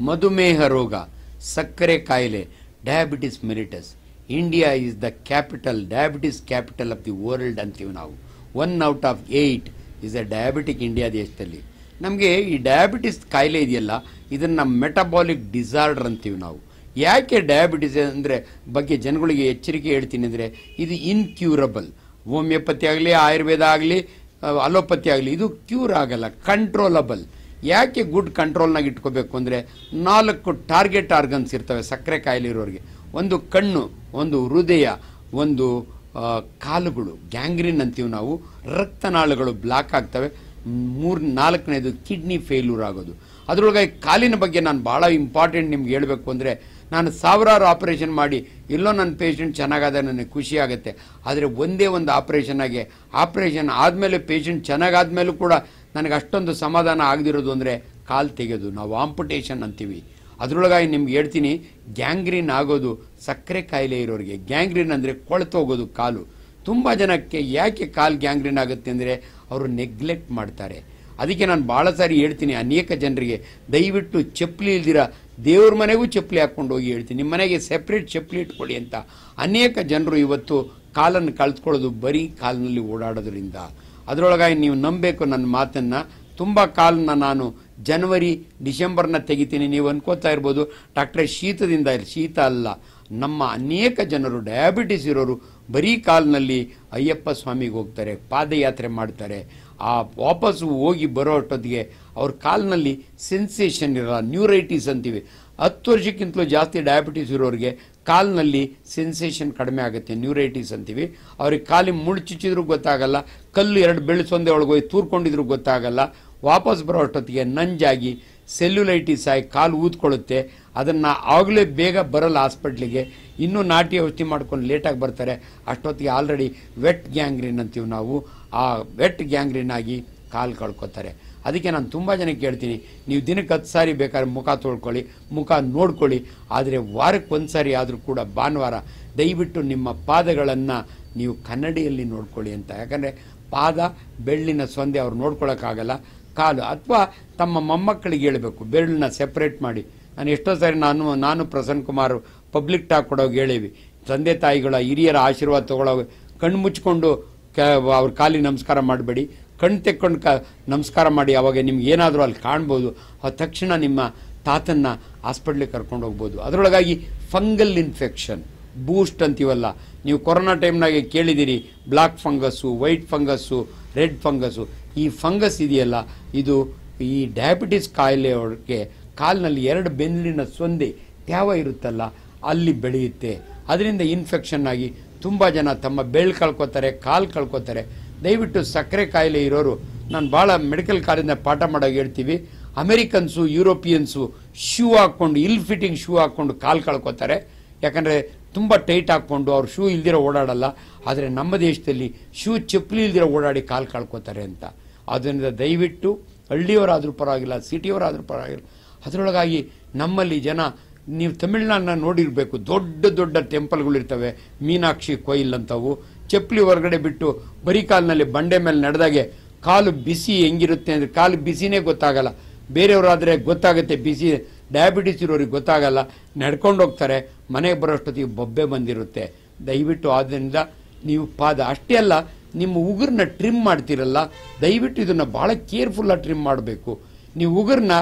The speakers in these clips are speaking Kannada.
ಮಧುಮೇಹ ರೋಗ ಸಕ್ಕರೆ ಕಾಯಿಲೆ diabetes mellitus India is the capital diabetes capital of the world ಅಂತೀವಿ ನಾವು one out of eight is a diabetic India ದೇಶದಲ್ಲಿ ನಮಗೆ ಈ ಡಯಾಬಿಟಿಸ್ ಕಾಯಿಲೆ ಇದೆಯಲ್ಲ ಇದನ್ನು ಮೆಟಬಾಲಿಕ್ ಡಿಸಾರ್ಡರ್ ಅಂತೀವಿ ನಾವು ಯಾಕೆ ಡಯಾಬಿಟಿಸ್ ಅಂದರೆ ಬಗ್ಗೆ ಜನಗಳಿಗೆ ಎಚ್ಚರಿಕೆ ಹೇಳ್ತೀನಿ ಅಂದರೆ ಇದು ಇನ್ಕ್ಯೂರಬಲ್ ಹೋಮಿಯೋಪತಿ ಆಗಲಿ ಆಯುರ್ವೇದ ಆಗಲಿ ಅಲೋಪತಿ ಆಗಲಿ ಇದು ಕ್ಯೂರ್ ಆಗಲ್ಲ ಕಂಟ್ರೋಲಬಲ್ ಯಾಕೆ ಗುಡ್ ಕಂಟ್ರೋಲ್ನಾಗ ಇಟ್ಕೋಬೇಕು ಅಂದರೆ ನಾಲ್ಕು ಟಾರ್ಗೆಟ್ ಆರ್ಗನ್ಸ್ ಇರ್ತವೆ ಸಕ್ಕರೆ ಕಾಯಿಲೆ ಇರೋರಿಗೆ ಒಂದು ಕಣ್ಣು ಒಂದು ಹೃದಯ ಒಂದು ಆ, ಕಾಲುಗಳು ಗ್ಯಾಂಗ್ರಿನ್ ಅಂತೀವಿ ನಾವು ರಕ್ತನಾಳಗಳು ಬ್ಲಾಕ್ ಆಗ್ತವೆ ಮೂರು ನಾಲ್ಕನೇದು ಕಿಡ್ನಿ ಫೇಲ್ಯೂರ್ ಆಗೋದು ಅದರೊಳಗೆ ಕಾಲಿನ ಬಗ್ಗೆ ನಾನು ಭಾಳ ಇಂಪಾರ್ಟೆಂಟ್ ನಿಮ್ಗೆ ಹೇಳಬೇಕು ಅಂದರೆ ನಾನು ಸಾವಿರಾರು ಆಪರೇಷನ್ ಮಾಡಿ ಎಲ್ಲೋ ನನ್ನ ಪೇಷಂಟ್ ಚೆನ್ನಾಗಾದ ನನಗೆ ಖುಷಿ ಆಗುತ್ತೆ ಆದರೆ ಒಂದೇ ಒಂದು ಆಪರೇಷನ್ ಆಗಿ ಆಪರೇಷನ್ ಆದಮೇಲೆ ಪೇಷಂಟ್ ಚೆನ್ನಾಗಾದ್ಮೇಲೂ ಕೂಡ ನನಗೆ ಅಷ್ಟೊಂದು ಸಮಾಧಾನ ಆಗದಿರೋದು ಅಂದರೆ ಕಾಲು ತೆಗೆಯೋದು ನಾವು ಆಂಪುಟೇಷನ್ ಅಂತೀವಿ ಅದರೊಳಗಾಗಿ ನಿಮ್ಗೆ ಹೇಳ್ತೀನಿ ಗ್ಯಾಂಗ್ರೀನ್ ಆಗೋದು ಸಕ್ಕರೆ ಕಾಯಿಲೆ ಇರೋರಿಗೆ ಗ್ಯಾಂಗ್ರೀನ್ ಅಂದರೆ ಕೊಳ್ತೋಗೋದು ಕಾಲು ತುಂಬ ಜನಕ್ಕೆ ಯಾಕೆ ಕಾಲು ಗ್ಯಾಂಗ್ರೀನ್ ಆಗುತ್ತೆ ಅಂದರೆ ಅವರು ನೆಗ್ಲೆಕ್ಟ್ ಮಾಡ್ತಾರೆ ಅದಕ್ಕೆ ನಾನು ಭಾಳ ಸಾರಿ ಹೇಳ್ತೀನಿ ಅನೇಕ ಜನರಿಗೆ ದಯವಿಟ್ಟು ಚಪ್ಪಲಿ ಇಲ್ದಿರ ದೇವ್ರ ಮನೆಗೂ ಚಪ್ಪಲಿ ಹಾಕ್ಕೊಂಡು ಹೋಗಿ ಹೇಳ್ತೀನಿ ನಿಮ್ಮ ಮನೆಗೆ ಸೆಪ್ರೇಟ್ ಚಪ್ಪಲಿ ಇಟ್ಕೊಳ್ಳಿ ಅಂತ ಅನೇಕ ಜನರು ಇವತ್ತು ಕಾಲನ್ನು ಕಳ್ತ್ಕೊಳ್ಳೋದು ಬರೀ ಕಾಲಿನಲ್ಲಿ ಓಡಾಡೋದ್ರಿಂದ ಅದರೊಳಗಾಗಿ ನೀವು ನಂಬಬೇಕು ನನ್ನ ಮಾತನ್ನು ತುಂಬ ಕಾಲನ್ನ ನಾನು ಜನವರಿ ಡಿಸೆಂಬರ್ನ ತೆಗಿತೀನಿ ನೀವು ಅನ್ಕೋತಾ ಇರ್ಬೋದು ಡಾಕ್ಟ್ರೇ ಶೀತದಿಂದ ಇರ್- ಶೀತ ಅಲ್ಲ ನಮ್ಮ ಅನೇಕ ಜನರು ಡಯಾಬಿಟಿಸ್ ಇರೋರು ಬರೀ ಕಾಲಿನಲ್ಲಿ ಅಯ್ಯಪ್ಪ ಸ್ವಾಮಿಗೆ ಹೋಗ್ತಾರೆ ಪಾದಯಾತ್ರೆ ಮಾಡ್ತಾರೆ ಆ ವಾಪಸ್ಸು ಹೋಗಿ ಬರೋ ಅಷ್ಟೊತ್ತಿಗೆ ಅವ್ರ ಕಾಲಿನಲ್ಲಿ ಸೆನ್ಸೇಷನ್ ಇರಲ್ಲ ನ್ಯೂರೈಟಿಸ್ ಅಂತೀವಿ ಹತ್ತು ವರ್ಷಕ್ಕಿಂತಲೂ ಜಾಸ್ತಿ ಡಯಾಬಿಟಿಸ್ ಇರೋರಿಗೆ ಕಾಲಿನಲ್ಲಿ ಸೆನ್ಸೇಷನ್ ಕಡಿಮೆ ಆಗುತ್ತೆ ನ್ಯೂರೈಟಿಸ್ ಅಂತೀವಿ ಅವ್ರಿಗೆ ಕಾಲಿ ಮುಳ್ಚುಚ್ಚಿದ್ರೂ ಗೊತ್ತಾಗಲ್ಲ ಕಲ್ಲು ಎರಡು ಬೆಳೆಸೊಂದೆ ಒಳಗೆ ಹೋಗಿ ತೂರ್ಕೊಂಡಿದ್ರು ಗೊತ್ತಾಗಲ್ಲ ವಾಪಸ್ ಬರೋ ಅಷ್ಟೊತ್ತಿಗೆ ನಂಜಾಗಿ ಸೆಲ್ಯುಲೈಟಿಸ್ ಆಗಿ ಕಾಲು ಊದ್ಕೊಳ್ಳುತ್ತೆ ಅದನ್ನು ಆಗಲೇ ಬೇಗ ಬರಲ್ಲ ಹಾಸ್ಪಿಟ್ಲಿಗೆ ಇನ್ನೂ ನಾಟಿ ಔಷಧಿ ಮಾಡ್ಕೊಂಡು ಲೇಟಾಗಿ ಬರ್ತಾರೆ ಅಷ್ಟೊತ್ತಿಗೆ ಆಲ್ರೆಡಿ ವೆಟ್ ಗ್ಯಾಂಗ್ರೀನ್ ಅಂತೀವಿ ನಾವು ಆ ವೆಟ್ ಗ್ಯಾಂಗ್ರೀನ್ ಆಗಿ ಕಾಲು ಕಳ್ಕೊತಾರೆ ಅದಕ್ಕೆ ನಾನು ತುಂಬ ಜನಕ್ಕೆ ಹೇಳ್ತೀನಿ ನೀವು ದಿನಕ್ಕೆ ಹತ್ತು ಸಾರಿ ಬೇಕಾದ್ರೆ ಮುಖ ತೊಳ್ಕೊಳ್ಳಿ ಮುಖ ನೋಡ್ಕೊಳ್ಳಿ ಆದರೆ ವಾರಕ್ಕೆ ಒಂದು ಸಾರಿ ಆದರೂ ಕೂಡ ಭಾನುವಾರ ದಯವಿಟ್ಟು ನಿಮ್ಮ ಪಾದಗಳನ್ನು ನೀವು ಕನ್ನಡಿಯಲ್ಲಿ ನೋಡ್ಕೊಳ್ಳಿ ಅಂತ ಯಾಕಂದರೆ ಪಾದ ಬೆಳ್ಳಿನ ಸೊಂದೆ ಅವ್ರು ನೋಡ್ಕೊಳ್ಳೋಕ್ಕಾಗಲ್ಲ ಕಾಲು ಅಥವಾ ತಮ್ಮ ಮೊಮ್ಮಕ್ಕಳಿಗೆ ಹೇಳಬೇಕು ಬೆರಳನ್ನ ಸೆಪ್ರೇಟ್ ಮಾಡಿ ನಾನು ಎಷ್ಟೋ ಸಾರಿ ನಾನು ನಾನು ಪ್ರಸನ್ನ ಕುಮಾರ್ ಪಬ್ಲಿಕ್ ಟಾಕ್ ಕೊಡೋಗಿ ಹೇಳೀವಿ ತಂದೆ ತಾಯಿಗಳ ಹಿರಿಯರ ಆಶೀರ್ವಾದ ತಗೊಳ್ಳೋ ಕಣ್ಣು ಮುಚ್ಕೊಂಡು ಕ ಅವ್ರ ಕಾಲಿಗೆ ನಮಸ್ಕಾರ ಮಾಡಬೇಡಿ ಕಣ್ಣು ತೆಕ್ಕೊಂಡು ಕ ನಮಸ್ಕಾರ ಮಾಡಿ ಅವಾಗ ನಿಮ್ಗೆ ಏನಾದರೂ ಅಲ್ಲಿ ಕಾಣ್ಬೋದು ಆ ತಕ್ಷಣ ನಿಮ್ಮ ತಾತನ್ನ ಹಾಸ್ಪಿಟ್ಲಿಗೆ ಕರ್ಕೊಂಡು ಹೋಗ್ಬೋದು ಅದರೊಳಗಾಗಿ ಫಂಗಲ್ ಇನ್ಫೆಕ್ಷನ್ ಬೂಸ್ಟ್ ಅಂತೀವಲ್ಲ ನೀವು ಕೊರೋನಾ ಟೈಮ್ನಾಗೆ ಕೇಳಿದ್ದೀರಿ black fungus white fungus red fungus ಈ ಫಂಗಸ್ ಇದೆಯಲ್ಲ ಇದು ಈ ಡಯಾಬಿಟಿಸ್ ಕಾಯಿಲೆಯವ್ರಿಗೆ ಕಾಲಿನಲ್ಲಿ ಎರಡು ಬೆನ್ನಿನ ಸೊಂದೆ ತ್ಯಾವ ಇರುತ್ತಲ್ಲ ಅಲ್ಲಿ ಬೆಳೆಯುತ್ತೆ ಅದರಿಂದ ಇನ್ಫೆಕ್ಷನ್ ಆಗಿ ತುಂಬ ಜನ ತಮ್ಮ ಬೆಳ್ಳು ಕಳ್ಕೊತಾರೆ ಕಾಲು ಕಳ್ಕೊತಾರೆ ದಯವಿಟ್ಟು ಸಕ್ಕರೆ ಕಾಯಿಲೆ ಇರೋರು ನಾನು ಭಾಳ ಮೆಡಿಕಲ್ ಕಾಲೇಜಿಂದ ಪಾಠ ಮಾಡೋಕೆ ಹೇಳ್ತೀವಿ ಅಮೆರಿಕನ್ಸು ಯುರೋಪಿಯನ್ಸು ಶೂ ಹಾಕ್ಕೊಂಡು ಇಲ್ ಫಿಟ್ಟಿಂಗ್ ಶೂ ಹಾಕ್ಕೊಂಡು ಕಾಲು ಕಳ್ಕೊತಾರೆ ಯಾಕಂದರೆ ತುಂಬ ಟೈಟ್ ಹಾಕ್ಕೊಂಡು ಅವ್ರು ಶೂ ಇಲ್ದಿರೋ ಓಡಾಡಲ್ಲ ಆದರೆ ನಮ್ಮ ದೇಶದಲ್ಲಿ ಶೂ ಚಪ್ಪಲಿ ಇಲ್ದಿರೋ ಓಡಾಡಿ ಕಾಲು ಕಳ್ಕೊತಾರೆ ಅಂತ ಅದರಿಂದ ದಯವಿಟ್ಟು ಹಳ್ಳಿಯವರಾದರೂ ಪರವಾಗಿಲ್ಲ ಸಿಟಿಯವರಾದರೂ ಪರವಾಗಿಲ್ಲ ಅದರೊಳಗಾಗಿ ನಮ್ಮಲ್ಲಿ ಜನ ನೀವು ತಮಿಳ್ನಾಡನ್ನ ನೋಡಿರಬೇಕು ದೊಡ್ಡ ದೊಡ್ಡ ಟೆಂಪಲ್ಗಳಿರ್ತವೆ ಮೀನಾಕ್ಷಿ ಕೊಯ್ಲ್ ಅಂತವು ಚಪ್ಪಲಿ ಹೊರಗಡೆ ಬಿಟ್ಟು ಬರೀ ಕಾಲಿನಲ್ಲಿ ಬಂಡೆ ಮೇಲೆ ನಡೆದಾಗೆ ಕಾಲು ಬಿಸಿ ಹೆಂಗಿರುತ್ತೆ ಅಂದರೆ ಕಾಲು ಬಿಸಿನೇ ಗೊತ್ತಾಗಲ್ಲ ಬೇರೆಯವರಾದರೆ ಗೊತ್ತಾಗುತ್ತೆ ಬಿಸಿ ಡಯಾಬಿಟಿಸ್ ಇರೋರಿಗೆ ಗೊತ್ತಾಗಲ್ಲ ನಡ್ಕೊಂಡು ಹೋಗ್ತಾರೆ ಮನೆಗೆ ಬರೋಷ್ಟೊತ್ತಿಗೆ ಬೊಬ್ಬೆ ಬಂದಿರುತ್ತೆ ದಯವಿಟ್ಟು ಆದ್ದರಿಂದ ನೀವು ಪಾದ ಅಷ್ಟೇ ಅಲ್ಲ ನಿಮ್ಮ ಉಗುರನ್ನ ಟ್ರಿಮ್ ಮಾಡ್ತೀರಲ್ಲ ದಯವಿಟ್ಟು ಇದನ್ನು ಭಾಳ ಕೇರ್ಫುಲ್ಲಾಗಿ ಟ್ರಿಮ್ ಮಾಡಬೇಕು ನೀವು ಉಗುರನ್ನ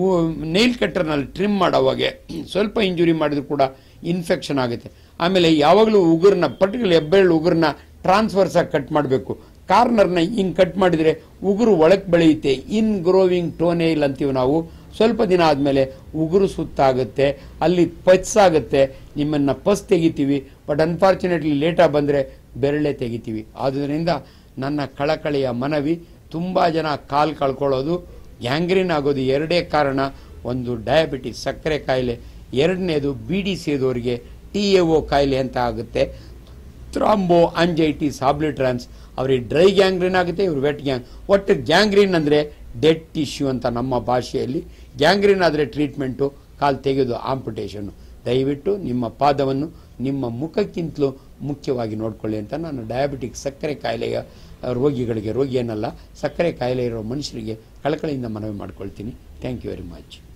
ನೈಲ್ ಕಟ್ಟರ್ನಲ್ಲಿ ಟ್ರಿಮ್ ಮಾಡೋವಾಗೆ ಸ್ವಲ್ಪ ಇಂಜುರಿ ಮಾಡಿದ್ರು ಕೂಡ ಇನ್ಫೆಕ್ಷನ್ ಆಗುತ್ತೆ ಆಮೇಲೆ ಯಾವಾಗಲೂ ಉಗುರನ್ನ ಪರ್ಟಿಕ್ಯುಲರ್ ಹೆಬ್ಬೆರಳು ಉಗುರನ್ನ ಟ್ರಾನ್ಸ್ಫರ್ಸ್ ಆಗಿ ಕಟ್ ಮಾಡಬೇಕು ಕಾರ್ನರ್ನ ಹಿಂಗೆ ಕಟ್ ಮಾಡಿದರೆ ಉಗುರು ಒಳಕ್ಕೆ ಬೆಳೆಯುತ್ತೆ ಇನ್ ಗ್ರೋವಿಂಗ್ ಟೋನೇಲ್ ಅಂತೀವಿ ನಾವು ಸ್ವಲ್ಪ ದಿನ ಆದಮೇಲೆ ಉಗುರು ಸುತ್ತಾಗುತ್ತೆ ಅಲ್ಲಿ ಪಚ್ಸಾಗುತ್ತೆ ನಿಮ್ಮನ್ನು ಪಸ್ ತೆಗಿತೀವಿ ಬಟ್ ಅನ್ಫಾರ್ಚುನೇಟ್ಲಿ ಲೇಟಾಗಿ ಬಂದರೆ ಬೆರಳೆ ತೆಗಿತೀವಿ ಆದ್ದರಿಂದ ನನ್ನ ಕಳಕಳಿಯ ಮನವಿ ತುಂಬ ಜನ ಕಾಲು ಕಳ್ಕೊಳ್ಳೋದು ಗ್ಯಾಂಗ್ರೀನ್ ಆಗೋದು ಎರಡೇ ಕಾರಣ ಒಂದು ಡಯಾಬಿಟಿಸ್ ಸಕ್ಕರೆ ಕಾಯಿಲೆ ಎರಡನೇದು ಬಿ ಡಿ ಸೇದೋರಿಗೆ ಟಿ ಎ ಒ ಕಾಯಿಲೆ ಅಂತ ಆಗುತ್ತೆ ಥ್ರಾಂಬೋ ಅಂಜೈಟಿಸ್ ಆಬ್ಲಿಟ್ರಾನ್ಸ್ ಅವ್ರಿಗೆ ಡ್ರೈ ಗ್ಯಾಂಗ್ರೀನ್ ಆಗುತ್ತೆ ಇವ್ರು ವೆಟ್ ಗ್ಯಾಂಗ್ ಒಟ್ಟು ಗ್ಯಾಂಗ್ರೀನ್ ಅಂದರೆ ಡೆಡ್ ಟಿಶ್ಯೂ ಅಂತ ನಮ್ಮ ಭಾಷೆಯಲ್ಲಿ ಗ್ಯಾಂಗ್ರೀನ್ ಆದರೆ ಟ್ರೀಟ್ಮೆಂಟು ಕಾಲು ತೆಗೆದು ಆಂಪುಟೇಷನ್ನು ದಯವಿಟ್ಟು ನಿಮ್ಮ ಪಾದವನ್ನು ನಿಮ್ಮ ಮುಖಕ್ಕಿಂತಲೂ ಮುಖ್ಯವಾಗಿ ನೋಡ್ಕೊಳ್ಳಿ ಅಂತ ನಾನು ಡಯಾಬಿಟಿಕ್ ಸಕ್ಕರೆ ಕಾಯಿಲೆಯ ರೋಗಿಗಳಿಗೆ ರೋಗಿ ಏನಲ್ಲ ಸಕ್ಕರೆ ಕಾಯಿಲೆ ಇರೋ ಮನುಷ್ಯರಿಗೆ ಕಳಕಳಿಯಿಂದ ಮನವಿ ಮಾಡ್ಕೊಳ್ತೀನಿ ಥ್ಯಾಂಕ್ ಯು ವೆರಿ ಮಚ್